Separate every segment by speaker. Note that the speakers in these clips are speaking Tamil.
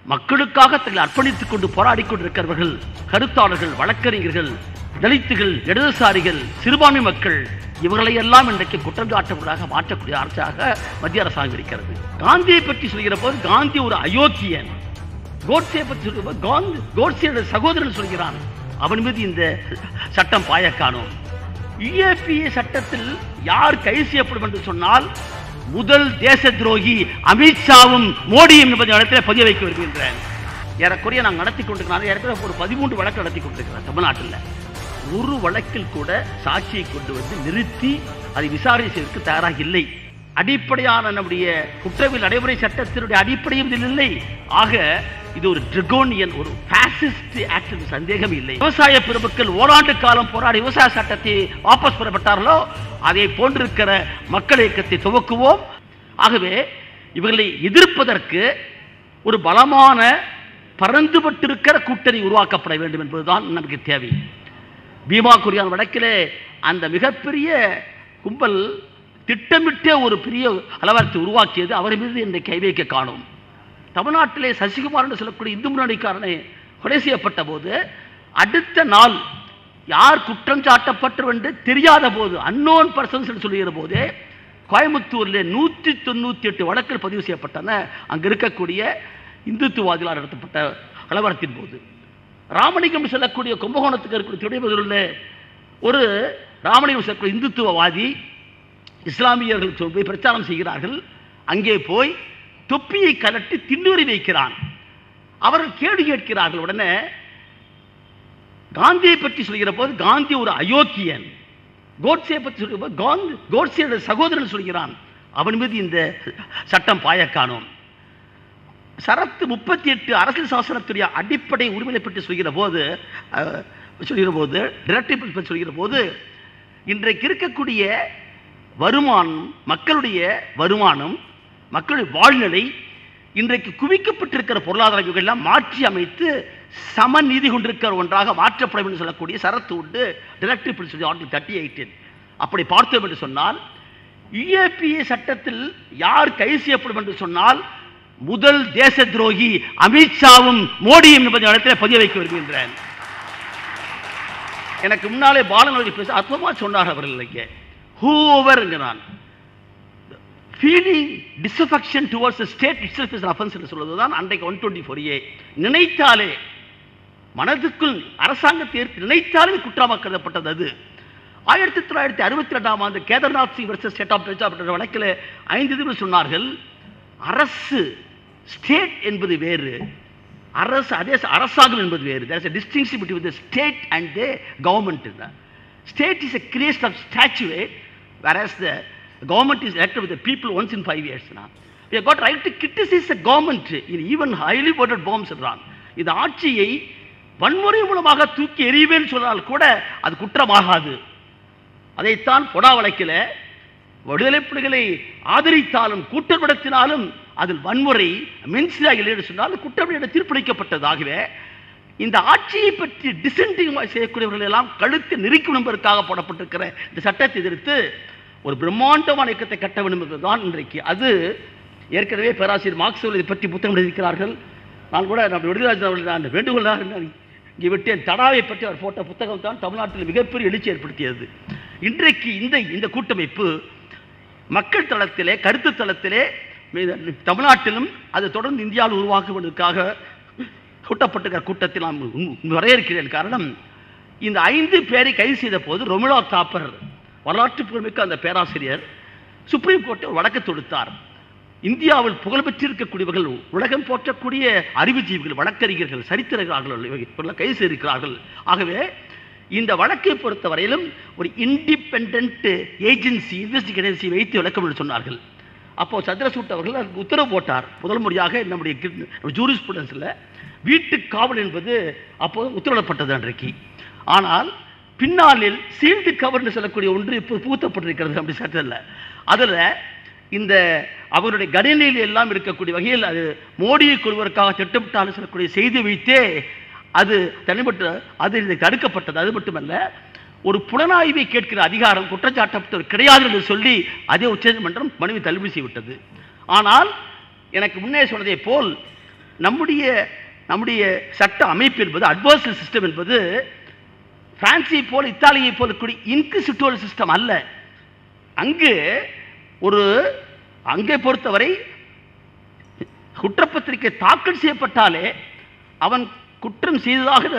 Speaker 1: மக்களுக்காக தங்களை அர்ப்பணித்துக் கொண்டு போராடிக் கொண்டிருக்கிறவர்கள் கருத்தாளர்கள் வழக்கறிஞர்கள் தலித்துகள் இடதுசாரிகள் சிறுபான்மை மக்கள் இவர்களை எல்லாம் இன்றைக்கு குற்றஞ்சாட்டவர்களாக மாற்றக்கூடிய அரசாக மத்திய அரசாங்கம் இருக்கிறது காந்தியை பற்றி சொல்கிற போது காந்தி ஒரு அயோக்கியன் கோட்ஸே பற்றி சொல்கிற போது காந்தி கோட்ஸேயோட சகோதரன் சொல்கிறான் அவன் மீது இந்த சட்டம் பாய காணும் யுஏபிஏ சட்டத்தில் யார் கைது செய்யப்படும் என்று சொன்னால் முதல் தேச துரோகி அமித்ஷாவும் மோடியும் என்பதை இடத்துல பதிய வைக்க வருகின்றேன் ஏறக்குறைய நாங்கள் நடத்தி கொண்டிருக்கிறோம் ஏறக்குறைய ஒரு பதிமூன்று வழக்கு நடத்தி கொண்டிருக்கிறோம் தமிழ்நாட்டில் ஒரு வழக்கில் கூட சாட்சியை கொண்டு வந்து நிறுத்தி அதை விசாரணை செய்வதற்கு தயாராக இல்லை அடிப்படையான நம்முடைய குற்றவியல் நடைமுறை சட்டத்தினுடைய அடிப்படையும் இதில் இல்லை ஆக இது ஒரு ட்ரிகோனியன் ஒரு பாசிஸ்ட் ஆக்ட் சந்தேகம் இல்லை விவசாய பெருமக்கள் ஓராண்டு காலம் போராடி விவசாய சட்டத்தை வாபஸ் பெறப்பட்டார்களோ அதை போன்றிருக்கிற மக்கள் இயக்கத்தை துவக்குவோம் ஆகவே இவர்களை எதிர்ப்பதற்கு ஒரு பலமான பறந்துபட்டிருக்கிற கூட்டணி உருவாக்கப்பட வேண்டும் என்பதுதான் நமக்கு தேவை பீமா குரியான் வழக்கிலே அந்த மிகப்பெரிய கும்பல் திட்டமிட்டே ஒரு பெரிய அலவரத்தை உருவாக்கியது அவர் மீது என்னை கை வைக்க காணும் தமிழ்நாட்டிலே சசிகுமார் என்று சொல்லக்கூடிய இந்து முன்னணிக்காரனை கொலை செய்யப்பட்ட போது அடுத்த நாள் யார் குற்றம் சாட்டப்பட்டவர் என்று தெரியாத போது அன்னோன் பர்சன்ஸ் என்று சொல்லுகிற போதே கோயம்புத்தூரில் நூற்றி தொண்ணூற்றி எட்டு வழக்குகள் பதிவு செய்யப்பட்டன அங்கே இருக்கக்கூடிய இந்துத்துவாதிகளால் நடத்தப்பட்ட கலவரத்தின் போது ராமலிங்கம் சொல்லக்கூடிய கும்பகோணத்துக்கு இருக்கக்கூடிய துணைமுதலில் ஒரு ராமலிங்கம் சொல்லக்கூடிய இந்துத்துவவாதி இஸ்லாமியர்கள் சொ- போய் பிரச்சாரம் செய்கிறார்கள் அங்கே போய் தொப்பியை கலட்டி திண்ணூறி வைக்கிறான் அவர்கள் கேள்வி கேட்கிறார்கள் உடனே காந்தியை பற்றி சொல்கிற போது காந்தி ஒரு அயோக்கியன் கோட்ஸே பற்றி சொல்கிற போது காந்தி கோட்ஸேயோட சகோதரன் சொல்கிறான் அவன் மீது இந்த சட்டம் பாய காணும் சரத்து முப்பத்தி எட்டு அரசியல் சாசனத்துடைய அடிப்படை உரிமையை பற்றி சொல்கிற போது அஹ், சொல்கிற போது டிரெக்டிவ் பற்றி சொல்கிற போது இன்றைக்கு இருக்கக்கூடிய வருமானம் மக்களுடைய வருமானம் மக்களுடைய வாழ்நிலை இன்றைக்கு குவிக்கப்பட்டிருக்கிற பொருளாதார யுகம் எல்லாம் மாற்றி அமைத்து சமநீதி கொண்டிருக்கிற ஒன்றாக மாற்றப்படும் என்று சொல்லக்கூடிய சரத்து உண்டு டிரெக்டிவ் பிரின்சிபல் ஆர்டிகல் தேர்ட்டி எயிட்டின் அப்படி பார்த்தோம் என்று சொன்னால் யுஏபிஏ சட்டத்தில் யார் கைது செய்யப்படும் என்று சொன்னால் முதல் தேச துரோகி அமித்ஷாவும் மோடியும் என்பதை இடத்துல பதிய வைக்க வருகின்றேன் எனக்கு முன்னாலே பாலன் அவர்கள் பேச அற்புதமாக சொன்னார் அவர்கள் இங்கே ஹூவருங்கிறான் feeling disaffection towards state itself is offence என்று சொல்வது தான் அன்றைக்கு ஒன் டுவெண்ட்டி ஃபோர் ஏ நினைத்தாலே மனதுக்குள் அரசாங்கத்தை ஏற்று நினைத்தாலே குற்றமாக கருதப்பட்டது அது ஆயிரத்தி தொள்ளாயிரத்தி அறுபத்தி ரெண்டாம் ஆண்டு Kedarnath Singh versus state of Punjab என்ற வழக்கில் ஐந்து இதுகள் சொன்னார்கள் அரசு ஸ்டேட் என்பது வேறு அரசு அதே ச- அரசாங்கம் என்பது வேறு there is a distinction between the state and the government in that. State is a creation of statute, whereas the government is elected with the people once in five years. Now. We have got right to criticize the government in even highly voted bombs சொல்றான் இந்த ஆட்சியை வன்முறை மூலமாக தூக்கி எறிவேன்னு சொன்னால் கூட அது குற்றமாகாது அதைத்தான் பொடா வழக்கில் விடுதலை புலிகளை ஆதரித்தாலும் கூட்டப்படுத்தினாலும் அதில் வன்முறை மென்சிலாக இல்லை என்று சொன்னால் அது குற்றம் என தீர்ப்பளிக்கப்பட்டதாகவே இந்த ஆட்சியை பற்றி டிசென்டிங் செய்யக்கூடியவர்கள் எல்லாம் கழுத்து நெருக்கி என்பதற்காக போடப்பட்டிருக்கிற இந்த சட்டத்தை எதிர்த்து ஒரு பிரம்மாண்டமான இயக்கத்தை கட்ட வேண்டும் என்பதுதான் இன்றைக்கு அது ஏற்கனவே பேராசிரியர் மார்க்ஸ் இதை பற்றி புத்தகம் எழுதியிருக்கிறார்கள் நான் கூட நம்ம விடுதலாஜன் அவர்கள் நான் வேண்டுகோளாக நான் இங்கே விட்டேன் தடாவை பற்றி அவர் போட்ட புத்தகம் தான் தமிழ்நாட்டில் மிகப்பெரிய எழுச்சி ஏற்படுத்தியது இன்றைக்கு இந்த இந்த கூட்டமைப்பு மக்கள் தளத்திலே கருத்து தளத்திலே மீ- தமிழ்நாட்டிலும் அது தொடர்ந்து இந்தியாவில் உருவாக்குவதற்காக கூட்டப்பட்டிருக்கிற கூட்டத்தில் நான் உம் வரையறுக்கிறேன் காரணம் இந்த ஐந்து பேரை கைது செய்த போது ரொமிலா தாப்பர் வரலாற்று புகழ்மிக்க அந்த பேராசிரியர் சுப்ரீம் கோர்ட்டில் வழக்கு தொடுத்தார் இந்தியாவில் புகழ்பெற்றிருக்கக்கூடியவர்கள் உலகம் போற்றக்கூடிய அறிவுஜீவிகள் வழக்கறிஞர்கள் சரித்திரர்கள் இவர்கள் கைது செய்திருக்கிறார்கள் ஆகவே இந்த வழக்கை பொறுத்தவரையிலும் ஒரு இண்டிபெண்ட் ஏஜென்சி இன்வெஸ்டிகேஷன்சி வைத்து விளக்கம் என்று சொன்னார்கள் அப்போ சந்திரசூட் அவர்கள் அதுக்கு உத்தரவு போட்டார் முதல் முறையாக நம்முடைய ஜூரிஸ்புடன்ஸில் வீட்டு காவல் என்பது அப்போது உத்தரவிடப்பட்டது அன்றைக்கு ஆனால் பின்னாளில் சீல்டு கவர்னு சொல்லக்கூடிய ஒன்று இப்போ புகுத்தப்பட்டிருக்கிறது அப்படி சட்டத்தில் அதில் இந்த அவருடைய கணினியில் எல்லாம் இருக்கக்கூடிய வகையில் அது மோடியை கொள்வதற்காக திட்டமிட்டாலும் சொல்லக்கூடிய செய்தி வைத்தே அது தனிப்பட்ட அது இது தடுக்கப்பட்டது அது மட்டுமல்ல ஒரு புலனாய்வை கேட்கிற அதிகாரம் குற்றச்சாட்டப்பட்டவர் கிடையாது என்று சொல்லி அதே உச்சநீதிமன்றம் மனுவை தள்ளுபடி செய்துவிட்டது ஆனால் எனக்கு முன்னே சொன்னதை போல் நம்முடைய நம்முடைய சட்ட அமைப்பு என்பது அட்வர்சல் சிஸ்டம் என்பது பிரான்ஸை போல இத்தாலியை போல கூடிய இன்கிசிட்டோல் சிஸ்டம் அல்ல அங்கு ஒரு அங்கே பொறுத்தவரை குற்றப்பத்திரிகை தாக்கல் செய்யப்பட்டாலே அவன் குற்றம் செய்ததாக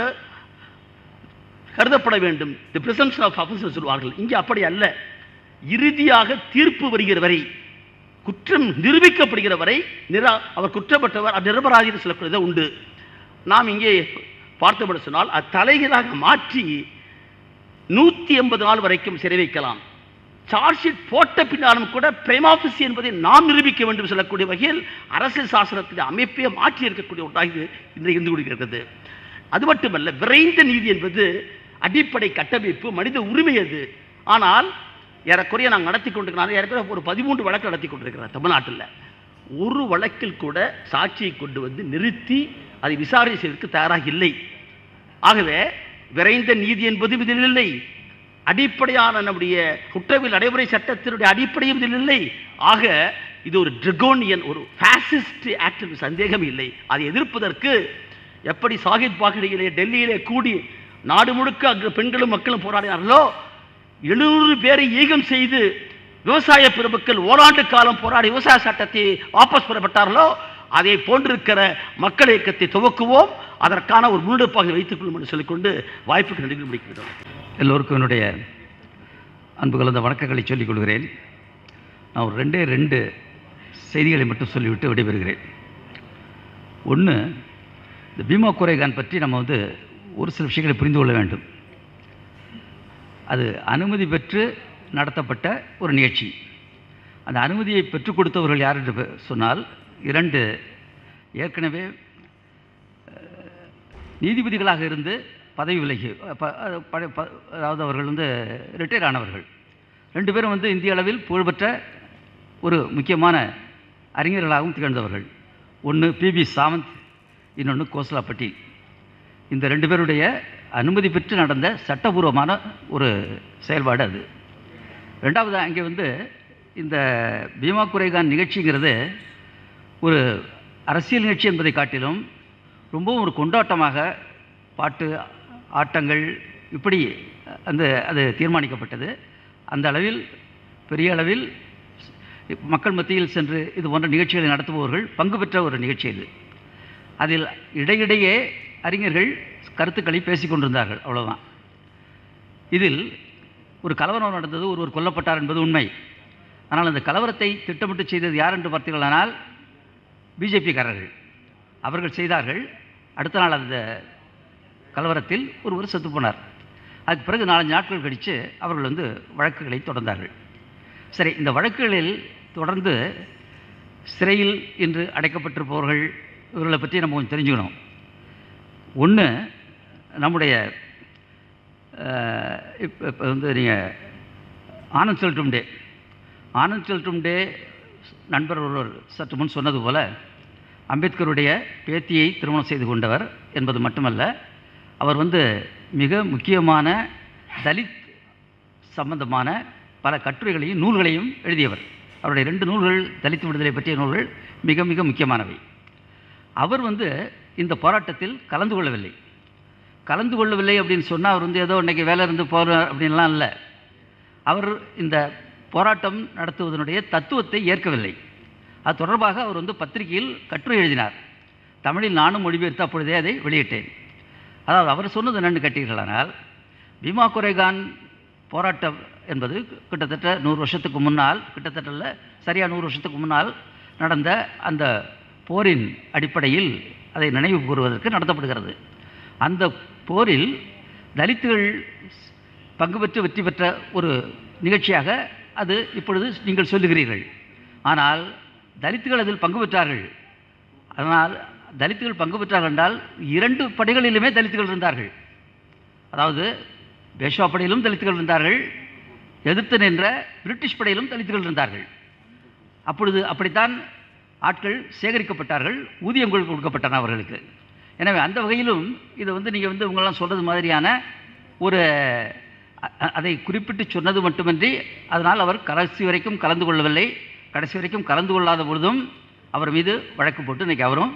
Speaker 1: கருதப்பட வேண்டும் தி பிரசம்ஷன் ஆஃப் அஃபன்ஸ் சொல்வார்கள் இங்கே அப்படி அல்ல இறுதியாக தீர்ப்பு வருகிற வரை குற்றம் நிரூபிக்கப்படுகிற வரை நிரா அவர் குற்றப்பட்டவர் அது நிரபராதி என்று சொல்லக்கூடியது உண்டு நாம் இங்கே பார்த்தபடி சொன்னால் அத்தலைகளாக மாற்றி நூற்றி எண்பது நாள் வரைக்கும் சிறை வைக்கலாம் சார்ஜ் ஷீட் போட்ட பின்னாலும் கூட பிரேமாபிசி என்பதை நாம் நிரூபிக்க வேண்டும் சொல்லக்கூடிய வகையில் அரசியல் சாசனத்தின் அமைப்பை மாற்றி இருக்கக்கூடிய ஒன்றாக இது இன்றைக்கு இருந்து கொண்டிருக்கிறது அது மட்டுமல்ல விரைந்த நீதி என்பது அடிப்படை கட்டமைப்பு மனித உரிமை அது ஆனால் ஏறக்குறைய நாங்கள் நடத்தி கொண்டிருக்கிறோம் ஏறக்குறைய ஒரு பதிமூன்று வழக்கு நடத்தி கொண்டிருக்கிறோம் தமிழ்நாட்டில் ஒரு வழக்கில் கூட சாட்சியை கொண்டு வந்து நிறுத்தி அதை விசாரணை செய்வதற்கு தயாராக இல்லை ஆகவே விரைந்த நீதி என்பதும் இதில் இல்லை அடிப்படையான நம்முடைய குற்றவியல் நடைமுறை சட்டத்தினுடைய அடிப்படையும் இதில் இல்லை ஆக இது ஒரு ட்ரிகோனியன் ஒரு ஃபேசிஸ்ட் ஆக்ட் சந்தேகம் இல்லை அதை எதிர்ப்பதற்கு எப்படி சாகித் பாகடியிலே டெல்லியிலே கூடி நாடு முழுக்க அங்கு பெண்களும் மக்களும் போராடினார்களோ எழுநூறு பேரை ஈகம் செய்து விவசாய பெருமக்கள் ஓராண்டு காலம் போராடி விவசாய சட்டத்தை வாபஸ் பெறப்பட்டார்களோ அதை போன்றிருக்கிற மக்கள் இயக்கத்தை துவக்குவோம் அதற்கான ஒரு முன்னெடுப்பாக வைத்துக் கொள்ளும் என்று சொல்லிக்கொண்டு வாய்ப்புக்கு நன்றி முடிக்கிறோம்
Speaker 2: எல்லோருக்கும் என்னுடைய அன்பு கலந்த வணக்கங்களை சொல்லிக் கொள்கிறேன் நான் ஒரு ரெண்டே ரெண்டு செய்திகளை மட்டும் சொல்லிவிட்டு விடைபெறுகிறேன் ஒன்று இந்த பீமா குரேகான் பற்றி நம்ம வந்து ஒரு சில விஷயங்களை புரிந்து கொள்ள வேண்டும் அது அனுமதி பெற்று நடத்தப்பட்ட ஒரு நிகழ்ச்சி அந்த அனுமதியை பெற்றுக் கொடுத்தவர்கள் யார் என்று பெ- சொன்னால் இரண்டு ஏற்கனவே அஹ், நீதிபதிகளாக இருந்து பதவி விலகி ப- அஹ், பழ- ப- அதாவது அவர்கள் வந்து ரிட்டையர் ஆனவர்கள் ரெண்டு பேரும் வந்து இந்திய அளவில் புகழ்பெற்ற ஒரு முக்கியமான அறிஞர்களாகவும் திகழ்ந்தவர்கள் ஒன்று பிபி சாவந்த் இன்னொன்று கோஸ்லா பட்டீல் இந்த ரெண்டு பேருடைய அனுமதி பெற்று நடந்த சட்டபூர்வமான ஒரு செயல்பாடு அது ரெண்டாவது அங்கே வந்து இந்த பீமா குரேகான் நிகழ்ச்சிங்கிறது ஒரு அரசியல் நிகழ்ச்சி என்பதை காட்டிலும் ரொம்பவும் ஒரு கொண்டாட்டமாக பாட்டு ஆட்டங்கள் இப்படி அந்த அது தீர்மானிக்கப்பட்டது அந்த அளவில் பெரிய அளவில் மக்கள் மத்தியில் சென்று இது போன்ற நிகழ்ச்சிகளை நடத்துபவர்கள் பங்கு பெற்ற ஒரு நிகழ்ச்சி இது அதில் இடையிடையே அறிஞர்கள் கருத்துக்களை பேசிக் கொண்டிருந்தார்கள் அவ்வளவுதான் இதில் ஒரு கலவரம் நடந்தது ஒருவர் கொல்லப்பட்டார் என்பது உண்மை ஆனால் அந்த கலவரத்தை திட்டமிட்டு செய்தது யார் என்று பார்த்தீர்களானால் பிஜேபிக்காரர்கள் அவர்கள் செய்தார்கள் அடுத்த நாள் அந்த கலவரத்தில் ஒருவர் செத்து போனார் அதுக்கு பிறகு நாலஞ்சு நாட்கள் கழித்து அவர்கள் வந்து வழக்குகளை தொடர்ந்தார்கள் சரி இந்த வழக்குகளில் தொடர்ந்து சிறையில் இன்று அடைக்கப்பட்டிருப்பவர்கள் இவர்களை பற்றி நம்ம கொஞ்சம் தெரிஞ்சுக்கணும் ஒன்று நம்முடைய இப்போ இப்போ வந்து நீங்கள் ஆனந்த் செல்ட்டும் டே ஆனந்த் செல்ட்டும் டே நண்பர் ஒருவர் சற்று முன் சொன்னது போல அம்பேத்கருடைய பேத்தியை திருமணம் செய்து கொண்டவர் என்பது மட்டுமல்ல அவர் வந்து மிக முக்கியமான தலித் சம்பந்தமான பல கட்டுரைகளையும் நூல்களையும் எழுதியவர் அவருடைய ரெண்டு நூல்கள் தலித் விடுதலை பற்றிய நூல்கள் மிக மிக முக்கியமானவை அவர் வந்து இந்த போராட்டத்தில் கலந்து கொள்ளவில்லை கலந்து கொள்ளவில்லை அப்படின்னு சொன்னால் அவர் வந்து ஏதோ இன்னைக்கு வேலை இருந்து போகிறார் அப்படின்லாம் இல்லை அவர் இந்த போராட்டம் நடத்துவதனுடைய தத்துவத்தை ஏற்கவில்லை அது தொடர்பாக அவர் வந்து பத்திரிகையில் கட்டுரை எழுதினார் தமிழில் நானும் மொழிபெயர்த்து அப்பொழுதே அதை வெளியிட்டேன் அதாவது அவர் சொன்னது என்னென்னு கேட்டீர்களானால் பீமா குரேகான் போராட்டம் என்பது கிட்டத்தட்ட நூறு வருஷத்துக்கு முன்னால் கிட்டத்தட்ட இல்ல, சரியா நூறு வருஷத்துக்கு முன்னால் நடந்த அந்த போரின் அடிப்படையில் அதை நினைவு கூறுவதற்கு நடத்தப்படுகிறது அந்த போரில் தலித்துகள் பங்கு பெற்று வெற்றி பெற்ற ஒரு நிகழ்ச்சியாக அது இப்பொழுது நீங்கள் சொல்லுகிறீர்கள் ஆனால் தலித்துகள் அதில் பங்கு பெற்றார்கள் அதனால் தலித்துகள் பங்கு பெற்றார்கள் என்றால் இரண்டு படைகளிலுமே தலித்துகள் இருந்தார்கள் அதாவது பேஷ்வா படையிலும் தலித்துகள் இருந்தார்கள் எதிர்த்து நின்ற பிரிட்டிஷ் படையிலும் தலித்துகள் இருந்தார்கள் அப்பொழுது அப்படித்தான் ஆட்கள் சேகரிக்கப்பட்டார்கள் ஊதியங்கள் கொடுக்கப்பட்டன அவர்களுக்கு எனவே அந்த வகையிலும் இதை வந்து நீங்கள் வந்து உங்களெல்லாம் சொல்கிறது மாதிரியான ஒரு அ- அ- அதை குறிப்பிட்டு சொன்னது மட்டுமின்றி அதனால் அவர் கடைசி வரைக்கும் கலந்து கொள்ளவில்லை கடைசி வரைக்கும் கலந்து கொள்ளாத பொழுதும் அவர் மீது வழக்கு போட்டு இன்றைக்கி அவரும்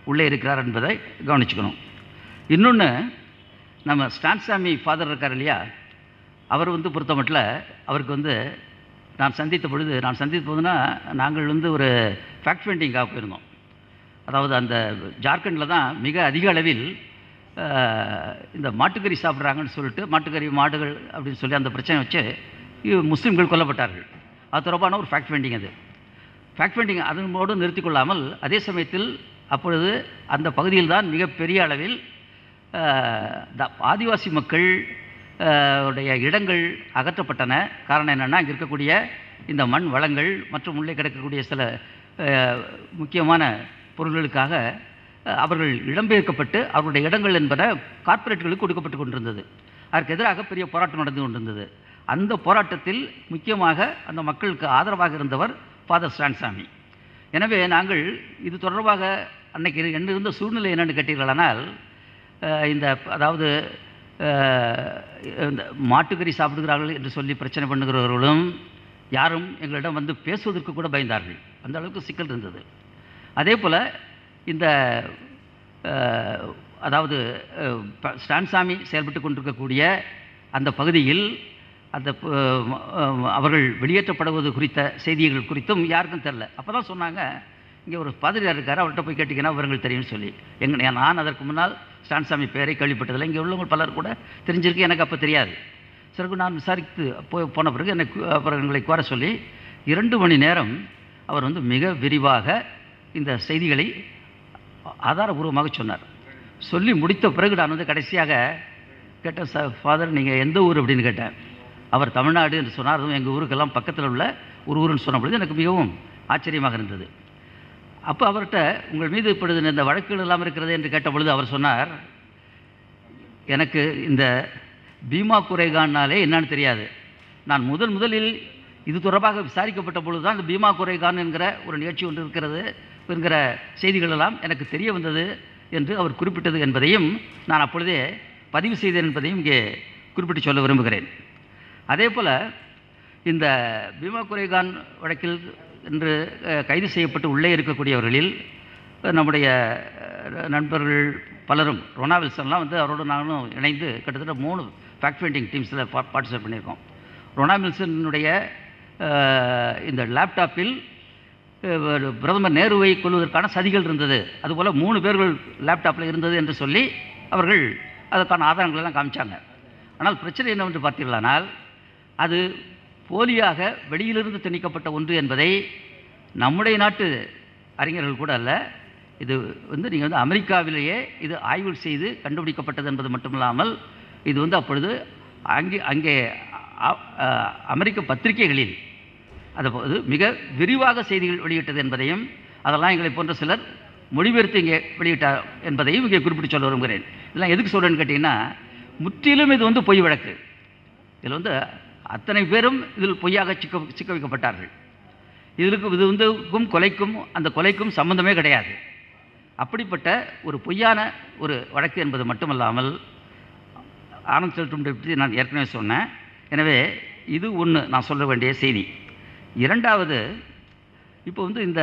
Speaker 2: உள்ளே இருக்கிறார் என்பதை கவனிச்சுக்கணும் இன்னொன்று நம்ம ஸ்டான்சாமி ஃபாதர் இருக்கார் இல்லையா அவர் வந்து பொறுத்த மட்டும் அவருக்கு வந்து நான் சந்தித்த பொழுது நான் சந்தித்த போதுன்னா நாங்கள் வந்து ஒரு ஃபேக்ட் ஃபைண்டிங்காக போயிருந்தோம் அதாவது அந்த ஜார்க்கண்டில் தான் மிக அதிக அளவில் அஹ், இந்த மாட்டுக்கறி சாப்பிட்றாங்கன்னு சொல்லிட்டு மாட்டுக்கறி மாடுகள் அப்படின்னு சொல்லி அந்த பிரச்சனை வச்சு இ- முஸ்லீம்கள் கொல்லப்பட்டார்கள் அது தொடர்பான ஒரு ஃபேக்ட் ஃபைண்டிங் அது ஃபேக்ட் ஃபைண்டிங் அதனோடு நிறுத்திக் கொள்ளாமல் அதே சமயத்தில் அப்பொழுது அந்த பகுதியில் தான் மிகப்பெரிய அளவில் அஹ், த- ஆதிவாசி மக்கள் அஹ், உடைய இடங்கள் அகற்றப்பட்டன காரணம் என்னென்னா இங்கே இருக்கக்கூடிய இந்த மண் வளங்கள் மற்றும் உள்ளே கிடக்கக்கூடிய சில அஹ், முக்கியமான பொருள்களுக்காக அஹ், அவர்கள் இடம்பெயர்க்கப்பட்டு அவருடைய இடங்கள் என்பன கார்ப்பரேட்டுகளுக்கு கொடுக்கப்பட்டு கொண்டிருந்தது அதற்கு எதிராக பெரிய போராட்டம் நடந்து கொண்டிருந்தது அந்த போராட்டத்தில் முக்கியமாக அந்த மக்களுக்கு ஆதரவாக இருந்தவர் ஃபாதர் ஸ்டான்சாமி எனவே நாங்கள் இது தொடர்பாக அன்னைக்கு இரு- என்ன இருந்த சூழ்நிலை என்னென்னு கேட்டீர்களானால் அஹ், இந்த அதாவது அஹ், இந்த மாட்டுக்கறி சாப்பிடுகிறார்கள் என்று சொல்லி பிரச்சனை பண்ணுகிறவர்களும் யாரும் எங்களிடம் வந்து பேசுவதற்கு கூட பயந்தார்கள் அந்த அளவுக்கு சிக்கல் இருந்தது அதே போல் இந்த அஹ், அதாவது அஹ், ப- ஸ்டான்சாமி செயல்பட்டு கொண்டிருக்கக்கூடிய அந்த பகுதியில் அந்த ப- அஹ், அவர்கள் வெளியேற்றப்படுவது குறித்த செய்திகள் குறித்தும் யாருக்கும் தெரில அப்போ தான் சொன்னாங்க இங்கே ஒரு பாதிரியார் இருக்கார் அவர்கிட்ட போய் கேட்டிங்கன்னா விவரங்கள் தெரியும்னு சொல்லி எங்க நான் அதற்கு முன்னால் ஸ்டான்சாமி பெயரை கேள்விப்பட்டதில்லை இங்கே உள்ளவங்க பலர் கூட தெரிஞ்சிருக்கு எனக்கு அப்போ தெரியாது சிறகு நான் விசாரித்து போய் போன பிறகு என்னை கு- அப்புறம் எங்களை கோர சொல்லி இரண்டு மணி நேரம் அவர் வந்து மிக விரிவாக இந்த செய்திகளை ஆதாரபூர்வமாக சொன்னார் சொல்லி முடித்த பிறகு நான் வந்து கடைசியாக கேட்டேன் சார் ஃபாதர் நீங்கள் எந்த ஊர் அப்படின்னு கேட்டேன் அவர் தமிழ்நாடு என்று சொன்னார் அதுவும் எங்கள் ஊருக்கெல்லாம் பக்கத்தில் உள்ள ஒரு ஊருன்னு சொன்ன பொழுது எனக்கு மிகவும் ஆச்சரியமாக இருந்தது அப்போ அவர்கிட்ட உங்கள் மீது இப்பொழுது இந்த வழக்குகள் எல்லாம் இருக்கிறது என்று கேட்ட பொழுது அவர் சொன்னார் எனக்கு இந்த பீமா குறைகான்னாலே என்னன்னு தெரியாது நான் முதல் முதலில் இது தொடர்பாக விசாரிக்கப்பட்ட பொழுது தான் இந்த பீமா குறைகான் என்கிற ஒரு நிகழ்ச்சி ஒன்று இருக்கிறது என்கிற செய்திகள் எல்லாம் எனக்கு தெரிய வந்தது என்று அவர் குறிப்பிட்டது என்பதையும் நான் அப்பொழுதே பதிவு செய்தேன் என்பதையும் இங்கே குறிப்பிட்டு சொல்ல விரும்புகிறேன் அதே போல் இந்த பீமா குறைகான் வழக்கில் இன்று அஹ், கைது செய்யப்பட்டு உள்ளே இருக்கக்கூடியவர்களில் அஹ், நம்முடைய அஹ், நண்பர்கள் பலரும் ரொனா வில்சன்லாம் வந்து அவரோடு நானும் இணைந்து கிட்டத்தட்ட மூணு ஃபேக்ட் ஃபைண்டிங் டீம்ஸில் பார்ட்டிசிபேட் பண்ணியிருக்கோம் ரொனா வில்சனுடைய அஹ், இந்த லேப்டாப்பில் அஹ், பிரதமர் நேருவை கொள்வதற்கான சதிகள் இருந்தது அதுபோல் மூணு பேர்கள் லேப்டாப்பில் இருந்தது என்று சொல்லி அவர்கள் அதற்கான ஆதாரங்கள் எல்லாம் காமிச்சாங்க ஆனால் பிரச்சனை என்னவென்று பார்த்தீர்களானால் அது போலியாக வெளியிலிருந்து திணிக்கப்பட்ட ஒன்று என்பதை நம்முடைய நாட்டு அறிஞர்கள் கூட அல்ல இது வந்து நீங்கள் வந்து அமெரிக்காவிலேயே இது ஆய்வு செய்து கண்டுபிடிக்கப்பட்டது என்பது மட்டுமில்லாமல் இது வந்து அப்பொழுது அங்கே அங்கே அ- அ- அமெரிக்க பத்திரிகைகளில் அதுபோது மிக விரிவாக செய்திகள் வெளியிட்டது என்பதையும் அதெல்லாம் எங்களை போன்ற சிலர் மொழிபெயர்த்து இங்கே வெளியிட்டார் என்பதையும் இங்கே குறிப்பிட்டு சொல்ல விரும்புகிறேன் இதெல்லாம் எதுக்கு சொல்கிறேன்னு கேட்டிங்கன்னா முற்றிலும் இது வந்து பொய் வழக்கு இதில் வந்து அத்தனை பேரும் இதில் பொய்யாக சிக்க சிக்க வைக்கப்பட்டார்கள் இதற்கு இது வந்து க்கும் கொலைக்கும் அந்த கொலைக்கும் சம்பந்தமே கிடையாது அப்படிப்பட்ட ஒரு பொய்யான ஒரு வழக்கு என்பது மட்டுமல்லாமல் ஆனந்த் செல்வம் பற்றி நான் ஏற்கனவே சொன்னேன் எனவே இது ஒன்று நான் சொல்ல வேண்டிய செய்தி இரண்டாவது இப்போ வந்து இந்த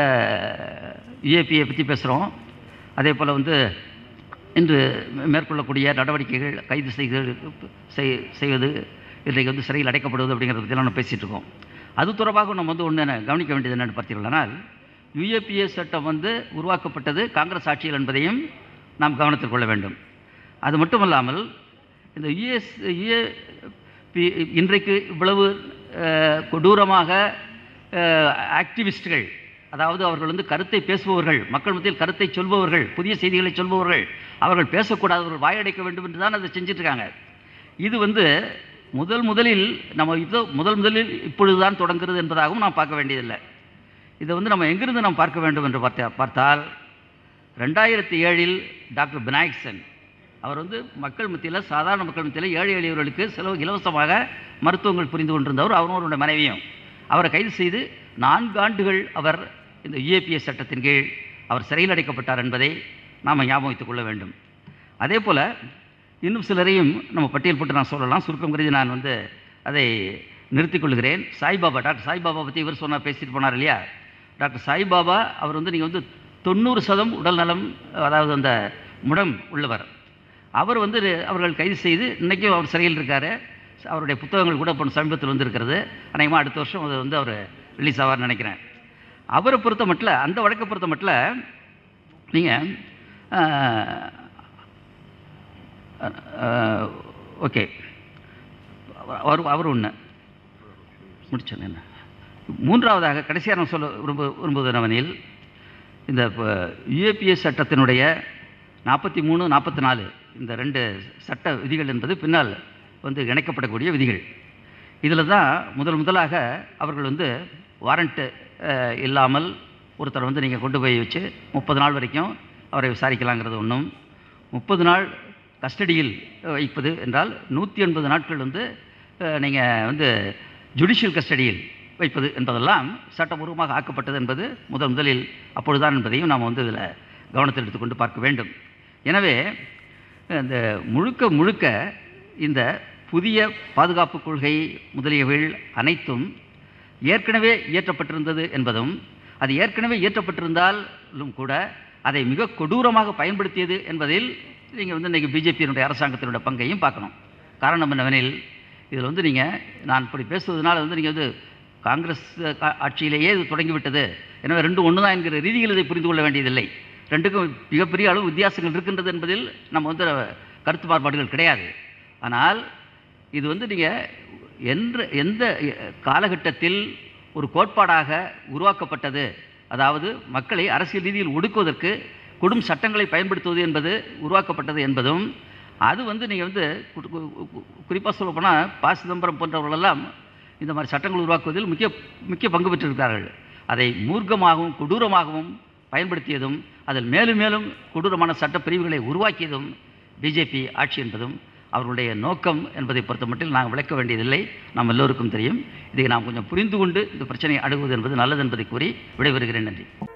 Speaker 2: யுஏபியை பற்றி பேசுகிறோம் அதே போல் வந்து இன்று மேற்கொள்ளக்கூடிய நடவடிக்கைகள் கைது செய்து செய்- செய்வது இன்றைக்கு வந்து சிறையில் அடைக்கப்படுவது அப்படிங்கிறத பற்றிலாம் நம்ம பேசிகிட்டு இருக்கோம் அது தொடர்பாக நம்ம வந்து ஒன்று கவனிக்க வேண்டியது என்னென்னு பார்த்தீர்களானால் யுஏபிஏ சட்டம் வந்து உருவாக்கப்பட்டது காங்கிரஸ் ஆட்சியில் என்பதையும் நாம் கவனத்தில் கொள்ள வேண்டும் அது மட்டுமல்லாமல் இந்த யுஎஸ் யுஏ இன்றைக்கு இவ்வளவு அஹ், கொடூரமாக ஆக்டிவிஸ்டுகள் அதாவது அவர்கள் வந்து கருத்தை பேசுபவர்கள் மக்கள் மத்தியில் கருத்தை சொல்பவர்கள் புதிய செய்திகளை சொல்பவர்கள் அவர்கள் பேசக்கூடாதவர்கள் வாயடைக்க வேண்டும் என்று தான் அதை செஞ்சுட்டு இருக்காங்க இது வந்து முதல் முதலில் நம்ம இது முதல் முதலில் இப்பொழுது தான் தொடங்குகிறது என்பதாகவும் நாம் பார்க்க வேண்டியதில்லை இதை வந்து நம்ம எங்கிருந்து நாம் பார்க்க வேண்டும் என்று பார்த்தா பார்த்தால் ரெண்டாயிரத்தி ஏழில் டாக்டர் பினாயக்சன் அவர் வந்து மக்கள் மத்தியில் சாதாரண மக்கள் மத்தியில் ஏழை எளியவர்களுக்கு செலவு இலவசமாக மருத்துவங்கள் புரிந்து கொண்டிருந்தவர் அவரும் அவருடைய மனைவியும் அவரை கைது செய்து நான்கு ஆண்டுகள் அவர் இந்த யுஏபிஎஸ் சட்டத்தின் கீழ் அவர் சிறையில் அடைக்கப்பட்டார் என்பதை நாம் ஞாபகம் வைத்துக் கொள்ள வேண்டும் அதே போல் இன்னும் சிலரையும் நம்ம பட்டியல் போட்டு நான் சொல்லலாம் சுருக்கம் கருதி நான் வந்து அதை நிறுத்திக் கொள்கிறேன் சாய்பாபா டாக்டர் சாய்பாபா பற்றி இவர் சொன்னார் பேசிட்டு போனார் இல்லையா டாக்டர் சாய்பாபா அவர் வந்து நீங்கள் வந்து தொண்ணூறு சதம் உடல்நலம் அதாவது அந்த முடம் உள்ளவர் அவர் வந்து அவர்கள் கைது செய்து இன்றைக்கும் அவர் சிறையில் இருக்கார் அவருடைய புத்தகங்கள் கூட இப்போ சமீபத்தில் வந்திருக்கிறது அநேகமாக அடுத்த வருஷம் அது வந்து அவர் ரிலீஸ் ஆவார்னு நினைக்கிறேன் அவரை பொறுத்த மட்டும் அந்த வழக்கை பொறுத்த மட்டும் நீங்கள் ஓகே அவர் அவர் ஒன்று முடிச்சேன் என்ன மூன்றாவதாக கடைசியாக நான் சொல்ல விரும்ப விரும்புவதெனவெனில் இந்த யுஏபிஎஸ் சட்டத்தினுடைய நாற்பத்தி மூணு நாற்பத்தி நாலு இந்த ரெண்டு சட்ட விதிகள் என்பது பின்னால் வந்து இணைக்கப்படக்கூடிய விதிகள் இதில் தான் முதல் முதலாக அவர்கள் வந்து வாரண்ட்டு இல்லாமல் ஒருத்தர் வந்து நீங்கள் கொண்டு போய் வச்சு முப்பது நாள் வரைக்கும் அவரை விசாரிக்கலாங்கிறது ஒன்றும் முப்பது நாள் கஸ்டடியில் வைப்பது என்றால் நூற்றி எண்பது நாட்கள் வந்து நீங்கள் வந்து ஜுடிஷியல் கஸ்டடியில் வைப்பது என்பதெல்லாம் சட்டபூர்வமாக ஆக்கப்பட்டது என்பது முதல் முதலில் அப்பொழுதுதான் என்பதையும் நாம் வந்து இதில் கவனத்தில் எடுத்துக்கொண்டு பார்க்க வேண்டும் எனவே இந்த முழுக்க முழுக்க இந்த புதிய பாதுகாப்பு கொள்கை முதலியவைகள் அனைத்தும் ஏற்கனவே இயற்றப்பட்டிருந்தது என்பதும் அது ஏற்கனவே இயற்றப்பட்டிருந்தாலும் கூட அதை மிக கொடூரமாக பயன்படுத்தியது என்பதில் நீங்கள் வந்து இன்றைக்கி பிஜேபியினுடைய அரசாங்கத்தினுடைய பங்கையும் பார்க்கணும் காரணம் என்னவெனில் இதில் வந்து நீங்கள் நான் இப்படி பேசுவதனால வந்து நீங்கள் வந்து காங்கிரஸ் ஆட்சியிலேயே இது தொடங்கிவிட்டது எனவே ரெண்டு ஒன்று தான் என்கிற ரீதியில் இதை புரிந்து கொள்ள வேண்டியதில்லை ரெண்டுக்கும் மிகப்பெரிய அளவு வித்தியாசங்கள் இருக்கின்றது என்பதில் நம்ம வந்து கருத்து மாறுபாடுகள் கிடையாது ஆனால் இது வந்து நீங்கள் என்ற எந்த காலகட்டத்தில் ஒரு கோட்பாடாக உருவாக்கப்பட்டது அதாவது மக்களை அரசியல் ரீதியில் ஒடுக்குவதற்கு கொடும் சட்டங்களை பயன்படுத்துவது என்பது உருவாக்கப்பட்டது என்பதும் அது வந்து நீங்கள் வந்து குறிப்பாக சொல்ல போனால் ப சிதம்பரம் போன்றவர்களெல்லாம் இந்த மாதிரி சட்டங்கள் உருவாக்குவதில் முக்கிய முக்கிய பங்கு பெற்றிருக்கிறார்கள் அதை மூர்க்கமாகவும் கொடூரமாகவும் பயன்படுத்தியதும் அதில் மேலும் மேலும் கொடூரமான சட்ட பிரிவுகளை உருவாக்கியதும் பிஜேபி ஆட்சி என்பதும் அவர்களுடைய நோக்கம் என்பதை பொறுத்த மட்டும் நாங்கள் விளக்க வேண்டியதில்லை நாம் எல்லோருக்கும் தெரியும் இதை நாம் கொஞ்சம் புரிந்து கொண்டு இந்த பிரச்சனையை அணுகுவது என்பது நல்லது என்பதை கூறி விடைபெறுகிறேன் நன்றி